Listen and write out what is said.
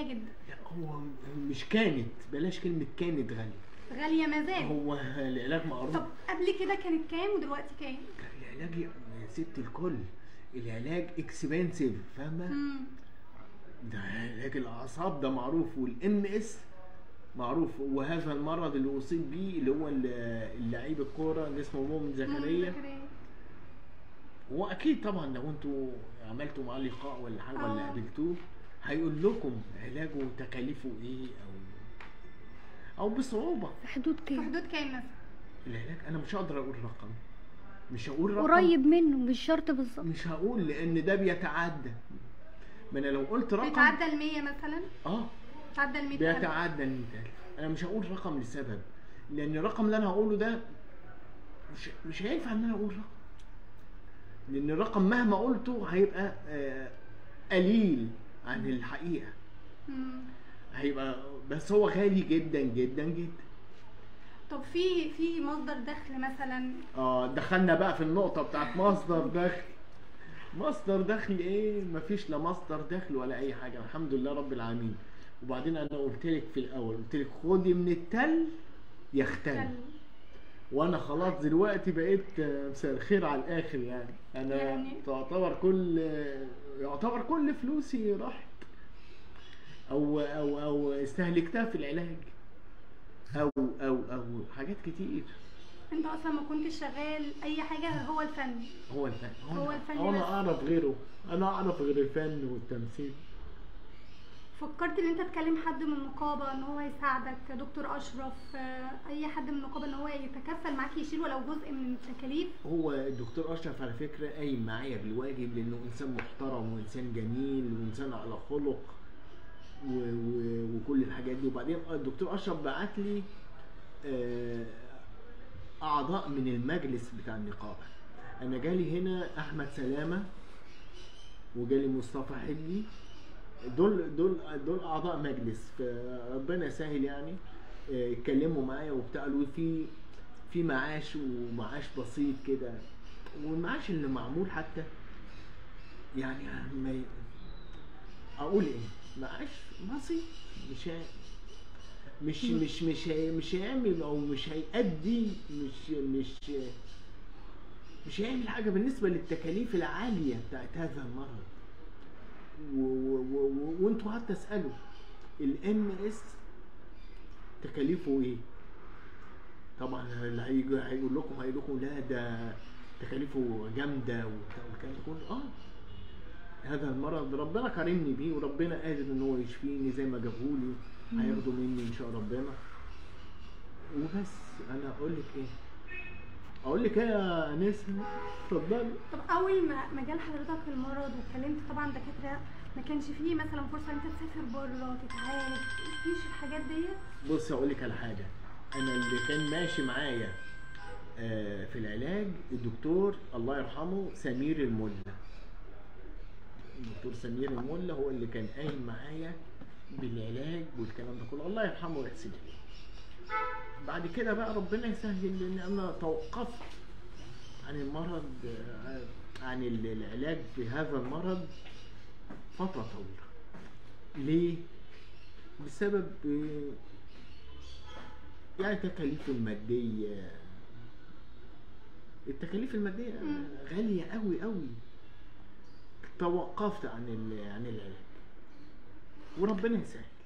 غاليه جدا لا هو مش كانت بلاش كلمة كانت غالية غاليه ما زال هو العلاج معروف طب قبل كده كانت كام ودلوقتي كام العلاج يا ست الكل العلاج اكسبنسيف فاهمة مم. ده علاج الاعصاب ده معروف والام اس معروف وهذا المرض اللي اصيب بيه اللي هو ال- اللعيب الكوره اللي اسمه مؤمن زكريا زكريا هو اكيد طبعا لو انتوا عملتوا معاه لقاء ولا حاجه ولا آه. قابلتوه هيقول لكم علاجه وتكاليفه ايه او او بصعوبه في حدود في كام حدود كام مثلا العلاج انا مش هقدر اقول رقم مش هقول رقم قريب منه مش شرط بالظبط مش هقول لان ده بيتعدى ما انا لو قلت رقم بيتعدى ال 100 مثلا اه بيتعدى ال 100 بيتعدى ال 100000 انا مش هقول رقم لسبب لان الرقم اللي انا هقوله ده مش مش هينفع ان انا اقول رقم لان الرقم مهما قلته هيبقى آه، قليل عن الحقيقه مم. هيبقى بس هو غالي جدا جدا جدا طب في في مصدر دخل مثلا اه دخلنا بقى في النقطة بتاعت مصدر دخل مصدر دخل ايه مفيش لا مصدر دخل ولا اي حاجة الحمد لله رب العالمين وبعدين انا قلت لك في الاول قلت لك خدي من التل يختل دخل. وانا خلاص دلوقتي بقيت آه، مساء الخير على الاخر يعني انا يعني- تعتبر كل آه، يعتبر كل فلوسي راحت او او او استهلكتها في العلاج او او او حاجات كتير انت اصلا ما كنتش شغال اي حاجه غير هو الفن هو الفن هو أنا- الفن هو انا بس. اعرف غيره انا اعرف غير الفن والتمثيل فكرت ان انت تكلم حد من النقابه ان هو يساعدك دكتور اشرف آه، اي حد من النقابه ان هو يتكفل معاك يشيل ولو جزء من التكاليف هو الدكتور اشرف على فكره قايم معايا بالواجب لانه انسان محترم وانسان جميل وانسان على خلق و... و... وكل الحاجات دي وبعدين الدكتور اشرف بعت لي آه، اعضاء من المجلس بتاع النقابه انا جالي هنا احمد سلامه وجالي مصطفى حلمي دول دول دول اعضاء مجلس فربنا يسهل يعني آه، اتكلموا معايا وبتاع قالوا في في معاش ومعاش بسيط كده والمعاش اللي معمول حتى يعني ما ي- اقول ايه معاش بسيط مش هي- مش مش مش هي- مش هيعمل او مش هيأدي مش مش مش هيعمل حاجه بالنسبه للتكاليف العاليه بتاعت هذا المرض و- و- و- و- وانتوا حتى اسالوا الام اس تكاليفه ايه طبعا اللي هيجي هيقول لكم هيقول لكم لا ده تكاليفه جامده وبتاع والكلام ده كله اه هذا المرض ربنا كرمني بيه وربنا قادر ان هو يشفيني زي ما جابهولي هياخده مني ان شاء ربنا وبس انا اقول لك ايه اقول لك ايه يا نسمة اتفضلي طب اول ما ما جال حضرتك المرض واتكلمت طبعا دكاتره ما كانش فيه مثلا فرصه ان انت تسافر بره تتعالج مفيش الحاجات ديت بص اقول لك على حاجه انا اللي كان ماشي معايا آه، في العلاج الدكتور الله يرحمه سمير الملا الدكتور سمير الملا هو اللي كان قايم معايا بالعلاج والكلام ده كله الله يرحمه ويحسن اليه بعد كده بقى ربنا يسهل لان انا توقفت عن المرض آه، عن ال- العلاج في هذا المرض فتره طويله ليه بسبب آه، يعني التكاليف المادية التكاليف المادية مم. غالية قوي قوي توقفت عن ال- عن العلاج وربنا يسهل